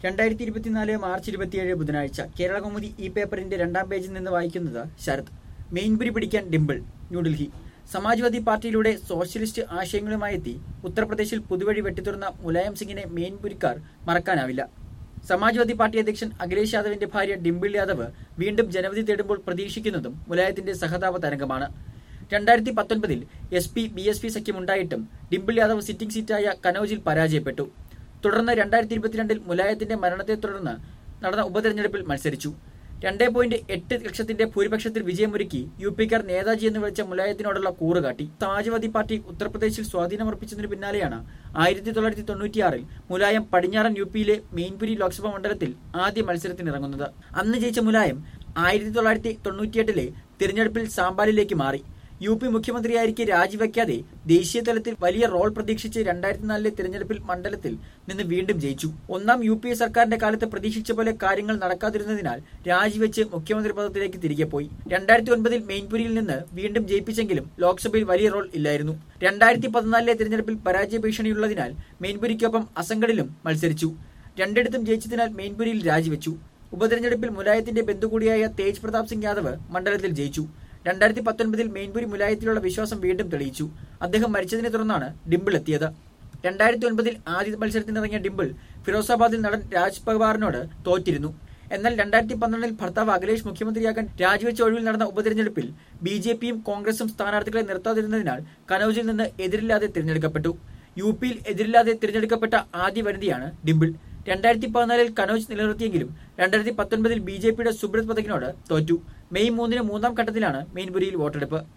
രണ്ടായിരത്തി ഇരുപത്തിനാല് മാർച്ച് ഇരുപത്തിയേഴ് ബുധനാഴ്ച കേരള കൗമുദി ഈ പേപ്പറിന്റെ രണ്ടാം പേജിൽ നിന്ന് വായിക്കുന്നത് ശരത് മെയിൻപുരി പിടിക്കാൻ ഡിംപിൾ ന്യൂഡൽഹി സമാജ്വാദി പാർട്ടിയിലൂടെ സോഷ്യലിസ്റ്റ് ആശയങ്ങളുമായി എത്തി ഉത്തർപ്രദേശിൽ പുതുവഴി വെട്ടിത്തുറന്ന മുലായം സിംഗിനെ മെയിൻപുരിക്കാർ മറക്കാനാവില്ല സമാജ്വാദി പാർട്ടി അധ്യക്ഷൻ അഖിലേഷ് യാദവിന്റെ ഭാര്യ ഡിംപിൾ യാദവ് വീണ്ടും ജനവിധി തേടുമ്പോൾ പ്രതീക്ഷിക്കുന്നതും മുലായത്തിന്റെ സഹതാപ തരംഗമാണ് രണ്ടായിരത്തി പത്തൊൻപതിൽ S P B S P സഖ്യമുണ്ടായിട്ടും ഡിംപിൾ യാദവ് സിറ്റിംഗ് സീറ്റായ കനൌജിൽ പരാജയപ്പെട്ടു തുടർന്ന് രണ്ടായിരത്തി ഇരുപത്തിരണ്ടിൽ മുലായത്തിന്റെ മരണത്തെ തുടർന്ന് നടന്ന ഉപതെരഞ്ഞെടുപ്പിൽ മത്സരിച്ചു രണ്ടേ പോയിന്റ് എട്ട് ലക്ഷത്തിന്റെ ഭൂരിപക്ഷത്തിൽ വിജയമൊരുക്കി യു പിക്കാർ നേതാജി എന്ന് വിളിച്ച മുലായത്തിനോടുള്ള കൂറുകാട്ടി സമാജ്വാദി പാർട്ടി ഉത്തർപ്രദേശിൽ സ്വാധീനമർപ്പിച്ചതിനു പിന്നാലെയാണ് ആയിരത്തി തൊള്ളായിരത്തി തൊണ്ണൂറ്റിയാറിൽ മുലായം പടിഞ്ഞാറൻ യു പിയിലെ മെയിൻപുരി ലോക്സഭാ മണ്ഡലത്തിൽ ആദ്യ മത്സരത്തിനിറങ്ങുന്നത് അന്ന് ജയിച്ച മുലായം ആയിരത്തി തൊള്ളായിരത്തി തൊണ്ണൂറ്റിയെട്ടിലെ തിരഞ്ഞെടുപ്പിൽ സാമ്പാലിലേക്ക് മാറി യു പി മുഖ്യമന്ത്രിയായിരിക്കെ രാജിവെക്കാതെ ദേശീയ തലത്തിൽ വലിയ റോൾ പ്രതീക്ഷിച്ച് രണ്ടായിരത്തി നാലിലെ തിരഞ്ഞെടുപ്പിൽ മണ്ഡലത്തിൽ നിന്ന് വീണ്ടും ജയിച്ചു ഒന്നാം യു പി എ സർക്കാരിന്റെ കാലത്ത് പ്രതീക്ഷിച്ച പോലെ കാര്യങ്ങൾ നടക്കാതിരുന്നതിനാൽ രാജിവെച്ച് മുഖ്യമന്ത്രി പദത്തിലേക്ക് തിരികെ പോയി രണ്ടായിരത്തി ഒൻപതിൽ മെയിൻപുരിയിൽ നിന്ന് വീണ്ടും ജയിപ്പിച്ചെങ്കിലും ലോക്സഭയിൽ വലിയ റോൾ ഇല്ലായിരുന്നു രണ്ടായിരത്തി പതിനാലിലെ തിരഞ്ഞെടുപ്പിൽ പരാജയ ഭീഷണിയുള്ളതിനാൽ മെയിൻപുരിക്കൊപ്പം അസംഗഡിലും മത്സരിച്ചു രണ്ടിടത്തും ജയിച്ചതിനാൽ മെയിൻപുരിയിൽ രാജിവെച്ചു ഉപതെരഞ്ഞെടുപ്പിൽ മുലായത്തിന്റെ ബന്ധു കൂടിയായ തേജ് പ്രതാപ് സിംഗ് യാദവ് മണ്ഡലത്തിൽ ജയിച്ചു രണ്ടായിരത്തി പത്തൊൻപതിൽ മെയിൻപുരി മുലായത്തിലുള്ള വിശ്വാസം വീണ്ടും തെളിയിച്ചു അദ്ദേഹം മരിച്ചതിനെ തുടർന്നാണ് ഡിംപിൾ എത്തിയത് രണ്ടായിരത്തി ഒൻപതിൽ ആദ്യ മത്സരത്തിനിറങ്ങിയ ഡിംപിൾ ഫിറോസാബാദിൽ നടൻ രാജ് പവാറിനോട് തോറ്റിരുന്നു എന്നാൽ രണ്ടായിരത്തി പന്ത്രണ്ടിൽ ഭർത്താവ് അഖിലേഷ് മുഖ്യമന്ത്രിയാകാൻ രാജിവെച്ച ഒഴിവിൽ നടന്ന ഉപതെരഞ്ഞെടുപ്പിൽ ബി ജെ പിയും കോൺഗ്രസും സ്ഥാനാർത്ഥികളെ നിർത്താതിരുന്നതിനാൽ കനൌജിൽ നിന്ന് എതിരില്ലാതെ തിരഞ്ഞെടുക്കപ്പെട്ടു യു പിയിൽ എതിരില്ലാതെ തിരഞ്ഞെടുക്കപ്പെട്ട ആദ്യ വനിതയാണ് ഡിംപിൾ രണ്ടായിരത്തി പതിനാലിൽ കനോജ് നിലനിർത്തിയെങ്കിലും രണ്ടായിരത്തി പത്തൊൻപതിൽ ബി ജെ പിയുടെ സുബ്രത് പതകിനോട് തോറ്റു മെയ് മൂന്നിന് മൂന്നാം ഘട്ടത്തിലാണ് മെയിൻപുരിയിൽ വോട്ടെടുപ്പ്